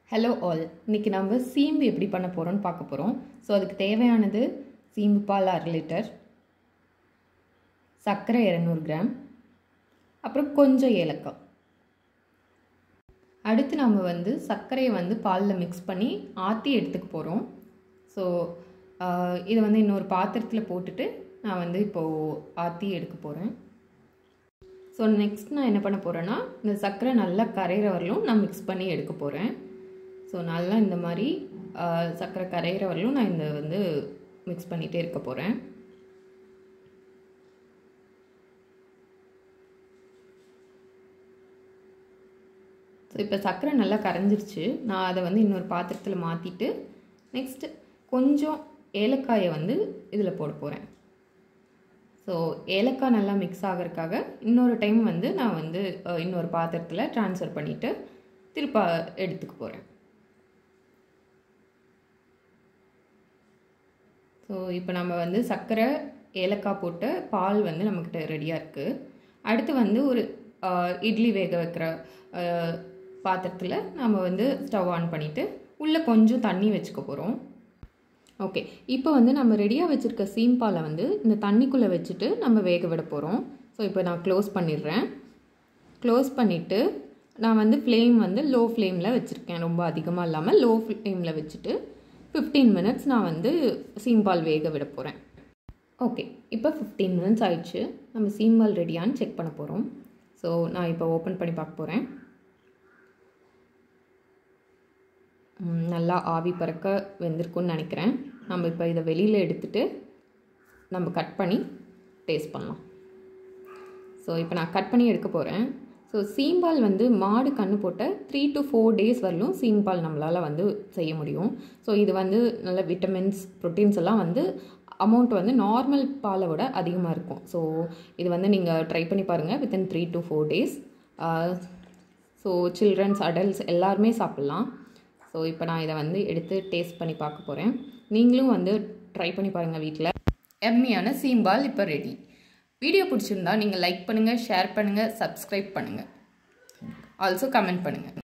hello all இன்னைக்கு நம்ம சீம்பு எப்படி பண்ண போகிறோம்னு பார்க்க போகிறோம் ஸோ அதுக்கு தேவையானது சீம்பு பால் அரை லிட்டர் சர்க்கரை இரநூறு கிராம் அப்புறம் கொஞ்சம் ஏலக்காய் அடுத்து நம்ம வந்து சர்க்கரையை வந்து பாலில் மிக்ஸ் பண்ணி ஆற்றி எடுத்துக்க போகிறோம் ஸோ இதை வந்து இன்னொரு பாத்திரத்தில் போட்டுட்டு நான் வந்து இப்போது ஆற்றி எடுக்க போகிறேன் ஸோ நெக்ஸ்ட் நான் என்ன பண்ண போகிறேன்னா இந்த சர்க்கரை நல்லா கரையிற வரலும் நான் மிக்ஸ் பண்ணி எடுக்க போகிறேன் ஸோ நல்லா இந்த மாதிரி சர்க்கரை கரையிற வரலும் நான் இந்த வந்து மிக்ஸ் பண்ணிகிட்டே இருக்க போகிறேன் ஸோ இப்போ சர்க்கரை நல்லா கரைஞ்சிருச்சு நான் அதை வந்து இன்னொரு பாத்திரத்தில் மாற்றிட்டு நெக்ஸ்ட்டு கொஞ்சம் ஏலக்காயை வந்து இதில் போட போகிறேன் ஸோ ஏலக்காய் நல்லா மிக்ஸ் ஆகிறதுக்காக இன்னொரு டைம் வந்து நான் வந்து இன்னொரு பாத்திரத்தில் ட்ரான்ஸ்ஃபர் பண்ணிவிட்டு திருப்ப எடுத்துக்க போகிறேன் ஸோ இப்போ நம்ம வந்து சர்க்கரை ஏலக்காய் போட்டு பால் வந்து நம்மக்கிட்ட ரெடியாக இருக்குது அடுத்து வந்து ஒரு இட்லி வேக வைக்கிற பாத்திரத்தில் நம்ம வந்து ஸ்டவ் ஆன் பண்ணிவிட்டு உள்ளே கொஞ்சம் தண்ணி வச்சுக்க போகிறோம் ஓகே இப்போ வந்து நம்ம ரெடியாக வச்சுருக்க சீம்பாலை வந்து இந்த தண்ணிக்குள்ளே வச்சுட்டு நம்ம வேக விட போகிறோம் ஸோ இப்போ நான் க்ளோஸ் பண்ணிடுறேன் க்ளோஸ் பண்ணிவிட்டு நான் வந்து ஃப்ளேம் வந்து லோ ஃப்ளேமில் வச்சுருக்கேன் ரொம்ப அதிகமாக இல்லாமல் லோ ஃப்ளேமில் வச்சுட்டு ஃபிஃப்டீன் மினிட்ஸ் நான் வந்து சீம்பால் வேக விட போகிறேன் ஓகே இப்போ ஃபிஃப்டீன் மினிட்ஸ் ஆயிடுச்சு நம்ம சீம்பால் ரெடியான்னு செக் பண்ண போகிறோம் ஸோ நான் இப்போ ஓப்பன் பண்ணி பார்க்க போகிறேன் நல்லா ஆவி பறக்க வெந்திருக்குன்னு நினைக்கிறேன் நம்ம இப்போ இதை வெளியில் எடுத்துகிட்டு நம்ம கட் பண்ணி டேஸ்ட் பண்ணலாம் ஸோ இப்போ நான் கட் பண்ணி எடுக்க போகிறேன் ஸோ சீம்பால் வந்து மாடு கன்று போட்ட த்ரீ டு ஃபோர் டேஸ் வரலும் சீம்பால் நம்மளால் வந்து செய்ய முடியும் ஸோ இது வந்து நல்ல விட்டமின்ஸ் ப்ரோட்டீன்ஸ் எல்லாம் வந்து அமௌண்ட் வந்து நார்மல் பாலை விட அதிகமாக இருக்கும் ஸோ இது வந்து நீங்கள் ட்ரை பண்ணி பாருங்கள் within three to four days so childrens adults எல்லாருமே சாப்பிட்லாம் ஸோ இப்போ நான் இதை வந்து எடுத்து டேஸ்ட் பண்ணி பார்க்க போகிறேன் நீங்களும் வந்து ட்ரை பண்ணி பாருங்கள் வீட்டில் எம்மியான சீம்பால் இப்போ ரெடி வீடியோ பிடிச்சிருந்தா நீங்கள் லைக் பண்ணுங்கள் ஷேர் பண்ணுங்கள் சப்ஸ்கிரைப் பண்ணுங்கள் ஆல்சோ கமெண்ட் பண்ணுங்கள்